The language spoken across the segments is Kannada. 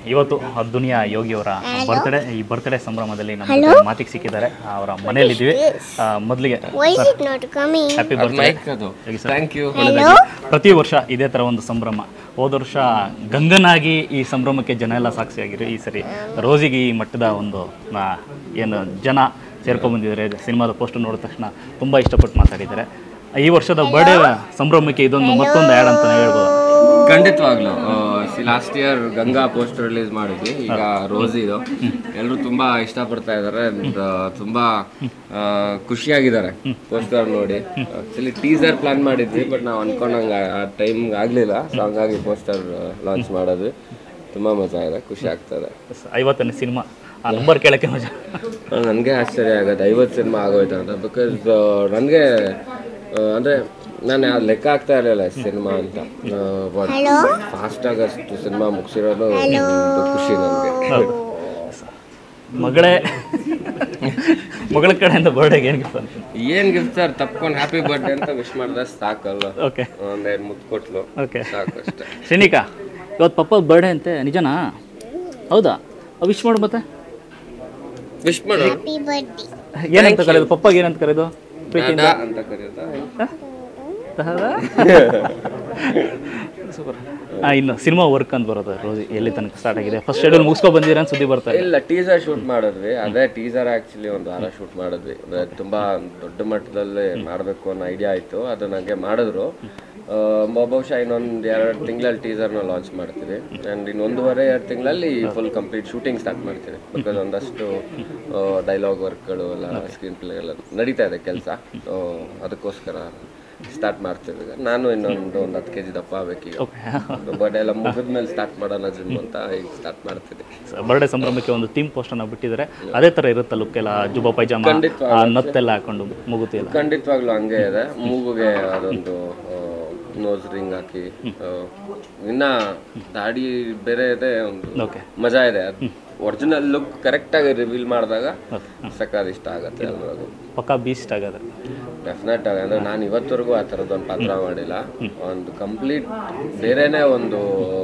ಇವತ್ತು ದುನಿಯಾ ಯೋಗಿಯವರ ಬರ್ತ್ಡೇ ಈ ಬರ್ತ್ಡೇ ಸಂಭ್ರಮದಲ್ಲಿ ನಮ್ಮ ಜೊತೆ ಮಾತಿಗೆ ಸಿಕ್ಕಿದ್ದಾರೆ ಅವರ ಮನೆಯಲ್ಲಿದ್ದೀವಿ ಆ, ಮೊದಲಿಗೆ Why is it not coming? Happy birthday Yogi sir thank you ಪ್ರತಿ ವರ್ಷ ಇದೇ ಥರ ಒಂದು ಸಂಭ್ರಮ ಹೋದ ವರ್ಷ ಗಂಗನಾಗಿ ಈ ಸಂಭ್ರಮಕ್ಕೆ ಜನ ಎಲ್ಲ ಸಾಕ್ಷಿಯಾಗಿರು ಈ ಸರಿ ರೋಜಿಗೆ ಈ ಮಟ್ಟದ ಒಂದು ಆ, ಏನು ಜನ ಸೇರ್ಕೊಂಡ್ಬಂದಿದ್ದಾರೆ ಸಿನಿಮಾದ ಪೋಸ್ಟ್ ನೋಡಿದ ತಕ್ಷಣ ತುಂಬ ಇಷ್ಟಪಟ್ಟು ಮಾತಾಡಿದ್ದಾರೆ ಈ ವರ್ಷದ ಬರ್ಡೇ ಸಂಭ್ರಮಕ್ಕೆ ಇದೊಂದು ಮತ್ತೊಂದು ಆ್ಯಡ್ ಅಂತ ಹೇಳ್ಬೋದು ಖಂಡಿತವಾಗ್ಲು last year Ganga poster release ಮಾಡಿದ್ವಿ ಈಗ ರೋಸ್ ಇದು ಎಲ್ಲರೂ ತುಂಬಾ ಇಷ್ಟಪಡ್ತಾ ಇದ್ದಾರೆ ತುಂಬಾ ಆ, ಖುಷಿಯಾಗಿದ್ದಾರೆ ಪೋಸ್ಟರ್ ನೋಡಿ ಆಕ್ಚುಲಿ ಟೀಸರ್ ಪ್ಲಾನ್ ಮಾಡಿದ್ವಿ ಬಟ್ ನಾವು ಅನ್ಕೊಂಡಂಗೆ ಆ ಟೈಮ್ ಆಗ್ಲಿಲ್ಲ ಸೊ ಹಂಗಾಗಿ ಪೋಸ್ಟರ್ ಲಾಂಚ್ ಮಾಡೋದು ತುಂಬಾ ಮಜಾ ಇದೆ ಖುಷಿ ಆಗ್ತದೆ ಐವತ್ತನೇ ಸಿನಿಮಾ ಆ ನಂಬರ್ ಕೇಳೋಕ್ಕೆ ಮಜಾ ನನಗೆ ಆಶ್ಚರ್ಯ ಆಗುತ್ತೆ ಐವತ್ತು ಸಿನಿಮಾ ಆಗೋಯ್ತು ಅಂತ ಬಿಕಾಸ್ ನನಗೆ ಅಂದರೆ ನಾನು ಆ ಲೆಕ್ಕ ಆಗ್ತಾ ಇರಲಿಲ್ಲ ಸಿನಿಮಾ ಅಂತ ಬಟ್ ಫಾಸ್ಟ್ ಆಗಷ್ಟು ಸಿನಿಮಾ ಮುಗಿಸಿರೋದು ದೊಡ್ಡ ಖುಷಿ ನನಗೆ ಮಗಳೇ ಮಗಳ ಕಡೆಯಿಂದ ಬರ್ಡೇಗೆ ಏನು ಗಿಫ್ಟ್ ಏನು ಗಿಫ್ಟ್ ಸರ್ ತಪ್ಕೊಂಡು ಹ್ಯಾಪಿ ಬರ್ಡೇ ಅಂತ ವಿಶ್ ಮಾಡಿದ್ರೆ ಸಾಕಲ್ಲ ಓಕೆ ಒಂದೆರಡು ಮುತ್ತು ಕೊಟ್ಲು ಓಕೆ ಸಾಕು ಅಷ್ಟೇ ಶ್ರೀನಿಕಾ ಇವತ್ತು ಪಪ್ಪ ಬರ್ಡೇ ಅಂತೆ ನಿಜನಾ ಹೌದಾ ವಿಶ್ ಮಾಡು ಮತ್ತೆ ವಿಶ್ ಮಾಡು Happy birthday. ಏನಂತ ಕರೆಯೋದು ಪಪ್ಪಗೆ ಏನಂತ ಕರೆಯೋದು ಪ್ರೀತಿಯಿಂದ ದಾದಾ ಅಂತ ಕರೆಯೋದಾ ಸೂಪರ್ ಹಾಂ ಇನ್ನು ಸಿನಿಮಾ ವರ್ಕ್ ಅಂತ ಬರೋದು ರೋಜಿ ಎಲ್ಲಿ ತನಕ ಸ್ಟಾರ್ಟ್ ಆಗಿದೆ ಫಸ್ಟ್ ಶೆಡ್ಯೂಲ್ ಮುಗಿಸ್ಕೊ ಬಂದಿರ ಅಂತ ಸುದ್ದಿ ಬರ್ತಾರೆ ಇಲ್ಲ ಟೀಸರ್ ಶೂಟ್ ಮಾಡಿದ್ವಿ ಅದೇ ಟೀಸರ್ ಆಕ್ಚುಲಿ ಒಂದು ವಾರ ಶೂಟ್ ಮಾಡಿದ್ವಿ ಅಂದ್ರೆ ತುಂಬಾ ದೊಡ್ಡ ಮಟ್ಟದಲ್ಲಿ ಮಾಡಬೇಕು ಅನ್ನೋ ಐಡಿಯಾ ಆಯ್ತು ಅದು ನನಗೆ ಮಾಡಿದ್ರು ಆ, ಬಹು- ಬಹುಶಃ ಇನ್ನೊಂದು ಎರಡು ತಿಂಗಳಲ್ಲಿ ಟೀಸರ್ನ ಲಾಂಚ್ ಮಾಡ್ತೀವಿ ಆ್ಯಂಡ್ ಇನ್ನೊಂದುವರೆ ಎರಡು ತಿಂಗಳಲ್ಲಿ ಫುಲ್ ಕಂಪ್ಲೀಟ್ ಶೂಟಿಂಗ್ ಸ್ಟಾರ್ಟ್ ಮಾಡ್ತೀವಿ ಬಿಕಾಸ್ ಒಂದಷ್ಟು ಡೈಲಾಗ್ ವರ್ಕ್ಗಳು ಎಲ್ಲ ಸ್ಕ್ರೀನ್ ಪ್ಲೇ ಎಲ್ಲ ನಡೀತಾ ಇದೆ ಕೆಲಸ ಅದಕ್ಕೋಸ್ಕರ ಸ್ಟಾರ್ಟ್ ಮಾಡ್ತೀವಿ ಈಗ ನಾನು ಇನ್ನೊಂದು ಒಂದು ಹತ್ತು ಕೆ ಜಿ ದಪ್ಪ ಆಗ್ಬೇಕೀಗ ಓಕೆ ಬಟ್ ಎಲ್ಲ ಮುಗಿದ್ಮೇಲೆ ಸ್ಟಾರ್ಟ್ ಮಾಡೋಣ ಜಿಮ್ ಅಂತ ಈಗ ಸ್ಟಾರ್ಟ್ ಮಾಡ್ತಿದ್ದೆ ಬರ್ಡೇ ಸಂಭ್ರಮಕ್ಕೆ ಒಂದು ಥೀಮ್ ಪೋಸ್ಟನ್ನು ಬಿಟ್ಟಿದ್ದಾರೆ ಅದೇ ಥರ ಇರುತ್ತೆ ಲುಕ್ ಎಲ್ಲ ಜುಬಾ ಪೈಜಾಮ ಆ ನತ್ತೆಲ್ಲ ಹಾಕೊಂಡು ಮುಗುತಿ ಎಲ್ಲ ಖಂಡಿತವಾಗ್ಲೂ ಹಂಗೆ ಇದೆ ಮೂಗುಗೆ ಅದೊಂದು ನೋಸ್ ರಿಂಗ್ ಹಾಕಿ ಆ, ಇನ್ನ ದಾಡಿ ಬೇರೆ ಇದೆ ಒಂದು ಓಕೆ ಮಜಾ ಇದೆ ಒರಿಜಿನಲ್ ಲುಕ್ ಕರೆಕ್ಟ್ ಆಗಿ ರಿವೀಲ್ ಮಾಡಿದಾಗ ಸಕಾದ ಇಷ್ಟ ಆಗತ್ತೆ ಎಲ್ರಿಗೂ ಪಕ್ಕಾ ಬೀಸ್ಟ್ ಆಗೋದು ಡೆಫಿನೆಟ್ ಆಗಿ ಅಂದ್ರೆ ನಾನು ಇವತ್ತವರೆಗೂ ಆ ಥರದ್ದು ಒಂದು ಪಾತ್ರ ಮಾಡಿಲ್ಲ ಒಂದು ಕಂಪ್ಲೀಟ್ ಬೇರೆನೇ ಒಂದು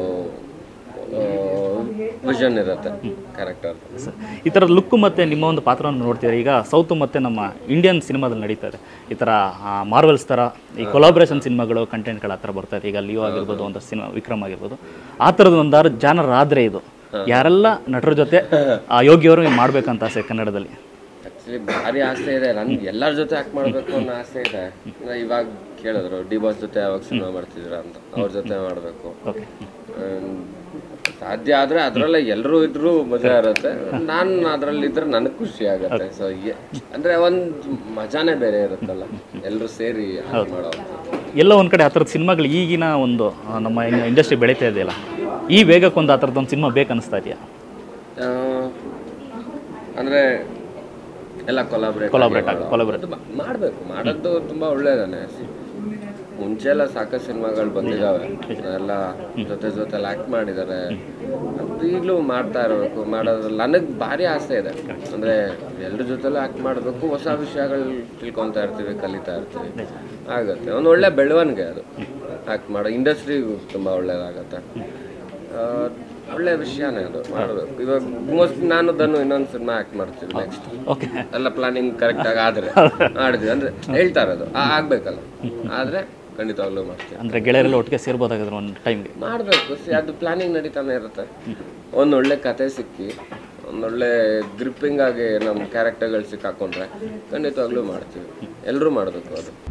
ವಿಷನ್ ಇರುತ್ತೆ ಕ್ಯಾರೆಕ್ಟರ್ ಸ- ಈ ಥರ ಲುಕ್ ಮತ್ತು ನಿಮ್ಮ ಒಂದು ಪಾತ್ರವನ್ನು ನೋಡ್ತಿದ್ದಾರೆ ಈಗ ಸೌತ್ ಮತ್ತು ನಮ್ಮ ಇಂಡಿಯನ್ ಸಿನಿಮಾದಲ್ಲಿ ನಡೀತಾ ಇದೆ ಈ ಥರ ಮಾರ್ವೆಲ್ಸ್ ಥರ ಈ ಕೊಲಾಬ್ರೇಷನ್ ಸಿನಿಮಾಗಳು ಕಂಟೆಂಟ್ಗಳು ಆ ಥರ ಬರ್ತಾ ಇದೆ ಈಗ ಲಿಯೋ ಆಗಿರ್ಬೋದು ಒಂದು ಸಿನಿಮಾ ವಿಕ್ರಮ್ ಆಗಿರ್ಬೋದು ಆ ಥರದ ಒಂದಾರು ಜಾನರ್ ಆದರೆ ಇದು ಯಾರೆಲ್ಲ ನಟರ ಜೊತೆ ಆ ಯೋಗಿಯವರು ಮಾಡ್ಬೇಕಂತ ಆಸೆ ಕನ್ನಡದಲ್ಲಿ ಆಕ್ಚುಲಿ ಭಾರಿ ಆಸೆ ಇದೆ ನನ್ಗೆ ಎಲ್ಲರ ಜೊತೆ ಆಕ್ಟ್ ಮಾಡ್ಬೇಕು ಅನ್ನೋ ಆಸೆ ಇದೆ ಅಂದ್ರೆ ಇವಾಗ ಕೇಳಿದ್ರು ಡಿ ಬಾಸ್ ಜೊತೆ ಯಾವಾಗ ಸಿನಿಮಾ ಮಾಡ್ತಿದ್ರ ಅಂತ ಅವ್ರ ಜೊತೆ ಮಾಡಬೇಕು ಓಕೆ ಸಾಧ್ಯ ಆದ್ರೆ ಅದ್ರಲ್ಲೇ ಎಲ್ಲರೂ ಇದ್ರು ಮಜಾ ಇರುತ್ತೆ ನಾನು ಅದ್ರಲ್ಲಿ ಇದ್ರೆ ನನಗೆ ಖುಷಿ ಆಗತ್ತೆ ಸೊ ಅಂದ್ರೆ ಒಂದ್ ಮಜಾನೇ ಬೇರೆ ಇರುತ್ತಲ್ಲ ಎಲ್ಲರೂ ಸೇರಿ act ಮಾಡೋ ಎಲ್ಲ ಒಂದು ಕಡೆ ಆ ಥರದ ಸಿನಿಮಾಗಳು ಈಗಿನ ಒಂದು ಆ, ನಮ್ಮ ಇಂಡಸ್ಟ್ರಿ ಬೆಳೀತಾ ಇದೆಯಲ್ಲ ಈ ವೇಗಕ್ಕೊಂದು ಆ ಥರದ್ದು ಒಂದು ಸಿನಿಮಾ ಬೇಕು ಅನಿಸ್ತಾ ಇದೆಯಾ ಆ, ಅಂದ್ರೆ ಎಲ್ಲ ಕೊಲಾಬ್ರೇಟ್ Collaborate ಆಗಿ, collaborate. ಮಾಡಬೇಕು ಮಾಡೋದು ತುಂಬಾ ಒಳ್ಳೇದಾನೆ ಮುಂಚೆ ಎಲ್ಲ ಸಾಕಷ್ಟು ಸಿನಿಮಾಗಳು ಬಂದಿದ್ದಾವೆ ಎಲ್ಲ ಜೊತೆ ಜೊತೆ ಆಕ್ಟ್ ಮಾಡಿದ್ದಾರೆ ಅದು ಈಗಲೂ ಮಾಡ್ತಾ ಇರಬೇಕು ಮಾಡೋದ್ರಲ್ಲಿ ನನಗೆ ಭಾರಿ ಆಸೆ ಇದೆ ಅಂದ್ರೆ ಎಲ್ರ ಜೊತೆಲೂ ಆಕ್ಟ್ ಮಾಡಬೇಕು ಹೊಸ ವಿಷಯಗಳು ತಿಳ್ಕೊತಾ ಇರ್ತೀವಿ ಕಲಿತಾ ಇರ್ತೀವಿ ಆಗತ್ತೆ ಒಂದು ಒಳ್ಳೆ ಬೆಳವಣಿಗೆ ಅದು ಆಕ್ಟ್ ಮಾಡೋ ಇಂಡಸ್ಟ್ರಿಗೂ ತುಂಬಾ ಒಳ್ಳೇದಾಗತ್ತೆ ಆ, ಒಳ್ಳೆ ವಿಷಯನೇ ಅದು ಮಾಡಬೇಕು ಇವಾಗ ಮೋಸ್ಟ್ ನಾನು ದನ್ನು ಇನ್ನೊಂದು ಸಿನಿಮಾ ಆಕ್ಟ್ ಮಾಡ್ತೀವಿ ನೆಕ್ಸ್ಟ್ ಓಕೆ ಎಲ್ಲ ಪ್ಲಾನಿಂಗ್ ಕರೆಕ್ಟ್ ಆಗಿ ಆದ್ರೆ ಮಾಡಿದ್ವಿ ಅಂದ್ರೆ ಹೇಳ್ತಾ ಇರೋದು ಆ, ಆಗ್ಬೇಕಲ್ಲ ಆದ್ರೆ ಖಂಡಿತವಾಗ್ಲೂ ಮಾಡ್ತೀವಿ ಅಂದರೆ ಗೆಳೆಯರೆಲ್ಲ ಒಟ್ಟಿಗೆ ಸೇರ್ಬೋದಾಗಿದ್ರು ಒಂದು ಟೈಮ್ಗೆ ಮಾಡಬೇಕು ಸಿ ಅದು ಪ್ಲಾನಿಂಗ್ ನಡೀತಾನೆ ಇರುತ್ತೆ ಒಂದು ಒಳ್ಳೆ ಕತೆ ಸಿಕ್ಕಿ ಒಂದೊಳ್ಳೆ ಗ್ರಿಪ್ಪಿಂಗ್ ಆಗಿ ನಮ್ಮ ಕ್ಯಾರೆಕ್ಟರ್ಗಳು ಸಿಕ್ಕಾಕೊಂಡ್ರೆ ಖಂಡಿತವಾಗ್ಲೂ ಮಾಡ್ತೀವಿ ಎಲ್ಲರೂ ಮಾಡಬೇಕು ಅದು